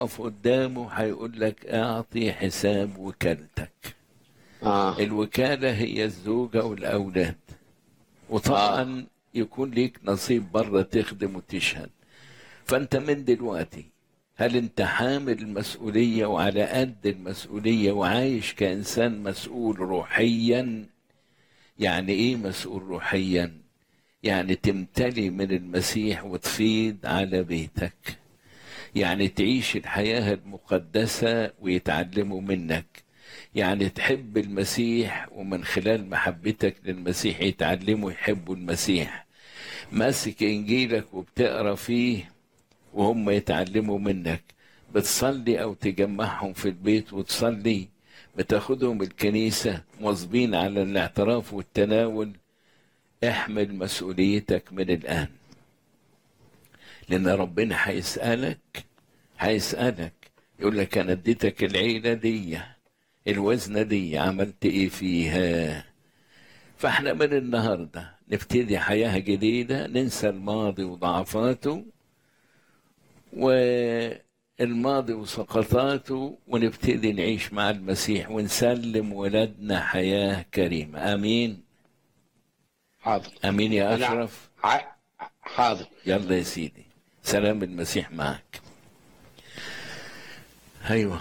تقف قدامه هيقول لك اعطي حساب وكالتك اه الوكالة هي الزوجة والأولاد وطبعا يكون ليك نصيب بره تخدم وتشهد فأنت من دلوقتي هل أنت حامل المسؤولية وعلى قد المسؤولية وعايش كإنسان مسؤول روحيا يعني إيه مسؤول روحيا يعني تمتلي من المسيح وتفيض على بيتك يعني تعيش الحياة المقدسة ويتعلموا منك يعني تحب المسيح ومن خلال محبتك للمسيح يتعلموا يحبوا المسيح ماسك انجيلك وبتقرا فيه وهم يتعلموا منك بتصلي او تجمعهم في البيت وتصلي بتاخدهم الكنيسة مواظبين على الاعتراف والتناول احمل مسؤوليتك من الآن لأن ربنا هيسألك هيسألك يقول لك أنا اديتك العيلة دي الوزنة دي عملت إيه فيها فاحنا من النهاردة نبتدي حياة جديدة ننسى الماضي وضعفاته والماضي وسقطاته ونبتدي نعيش مع المسيح ونسلم ولادنا حياة كريمة آمين حاضر آمين يا أنا- أشرف ع- حاضر يلا يا سيدي سلام المسيح معك ايوه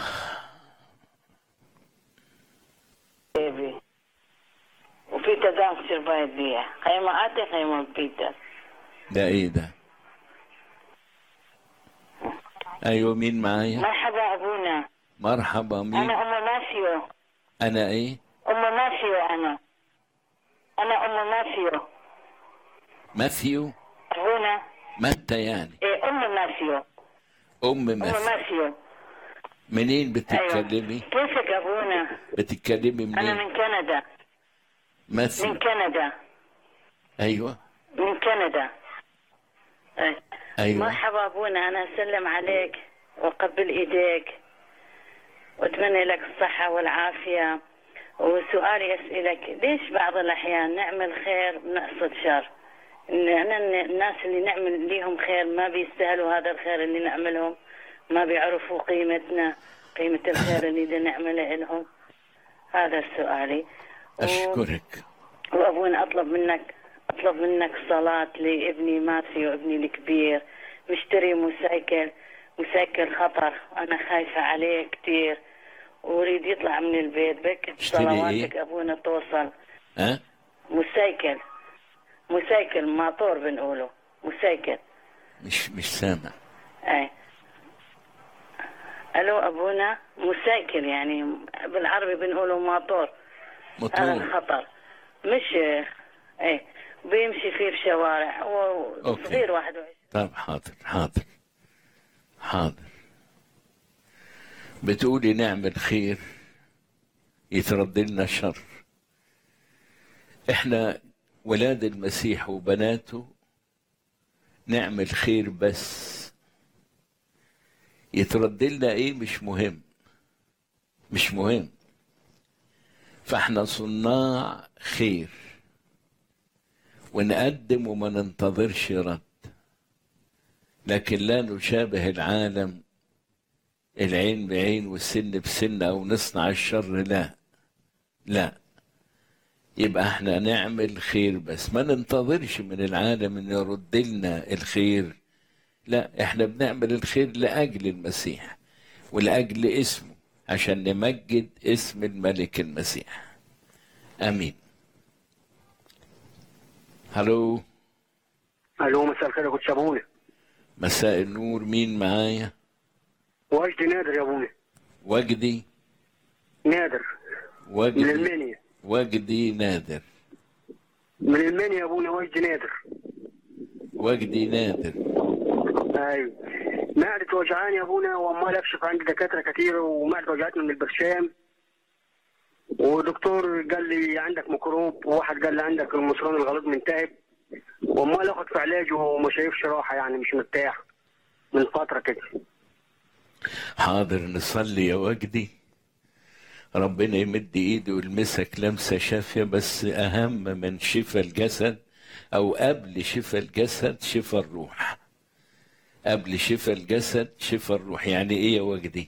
baby. وبيتا دانك سرفايف بيها خيمة آتي خيمة بيتا ده ايه ده ايوه مين معايا مرحبا أبونا مرحبا مين أنا أم ماسيو انا ايه أم ماسيو أنا أنا أم ماسيو ماثيو أبونا متى يعني إيه أم ماسيو ام أم ماثيو ماسيو منين بتتكلمي كيفك أبونا بتتكلمي أنا منين من كندا من ماثيو كندا ايوه من كندا إيه. ايوه مرحبا أبونا أنا أسلم عليك وأقبل إيديك وأتمنى لك الصحة والعافية وسؤالي أسألك ليش بعض الأحيان نعمل خير بنقصد شر إن أنا الناس اللي نعمل ليهم خير ما بيستاهلوا هذا الخير اللي نعملهم ما بيعرفوا قيمتنا قيمة الخير اللي بدنا نعمله لهم هذا سؤالي و- اشكرك وابونا اطلب منك اطلب منك صلاة لابني ماثيو ابني الكبير مشتري موسيكل موسيكل خطر انا خايفة عليه كتير واريد يطلع من البيت بك اشتري صلواتك ايه؟ ابونا توصل ها موسيكل موسيكل ماطور بنقوله موسيكل مش مش سامع اي الو ابونا موسيكل يعني بالعربي بنقوله ماطور هذا مطلوب الخطر مش ايه بيمشي فيه بشوارع هو أوكي. صغير 21 طب حاضر حاضر حاضر بتقولي نعمل خير يترد لنا شر احنا ولاد المسيح وبناته نعمل خير بس يترد لنا ايه مش مهم مش مهم فاحنا صناع خير ونقدم وما ننتظرش رد لكن لا نشابه العالم العين بعين والسن بسن او نصنع الشر لا لا يبقى احنا نعمل خير بس ما ننتظرش من العالم انه يرد لنا الخير لا احنا بنعمل الخير لاجل المسيح ولاجل اسمه عشان نمجد اسم الملك المسيح امين هلو الو مساء الخير يا كنت ابويا مساء النور مين معايا وجدي نادر يا ابويا وجدي نادر من وجدي المنيا وجدي نادر من المنيا يا ابويا وجدي نادر وجدي نادر ايوه معدة وجعاني يا ابونا وعمال اكشف عند دكاتره كتير ومعدة وجعتني من البرشام ودكتور قال لي عندك ميكروب وواحد قال لي عندك المصران الغليظ منتهب وعمال اخد في علاج وما شايفش راحه يعني مش مرتاح من فتره كده حاضر نصلي يا وجدي ربنا يمد ايده ويلمسك لمسه شافيه بس اهم من شفاء الجسد او قبل شفاء الجسد شفاء الروح قبل شفاء الجسد شفاء الروح يعني ايه يا وجدي